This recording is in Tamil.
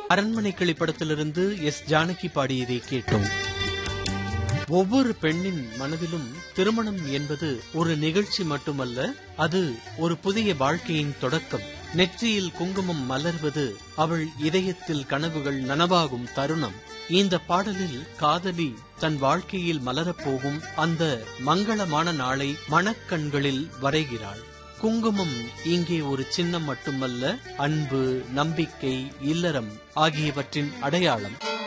அரண்மனை கிளி படத்திலிருந்து எஸ் ஜானகி பாடியதை கேட்டோம் ஒவ்வொரு பெண்ணின் மனதிலும் திருமணம் என்பது ஒரு நிகழ்ச்சி மட்டுமல்ல அது ஒரு புதிய வாழ்க்கையின் தொடக்கம் நெற்றியில் குங்குமம் மலர்வது அவள் இதயத்தில் கனவுகள் நனவாகும் தருணம் இந்த பாடலில் காதலி தன் வாழ்க்கையில் மலரப்போகும் அந்த மங்களமான நாளை மணக்கண்களில் வரைகிறாள் குங்குமம் இங்கே ஒரு சின்னம் மட்டுமல்ல அன்பு நம்பிக்கை இல்லறம் ஆகியவற்றின் அடையாளம்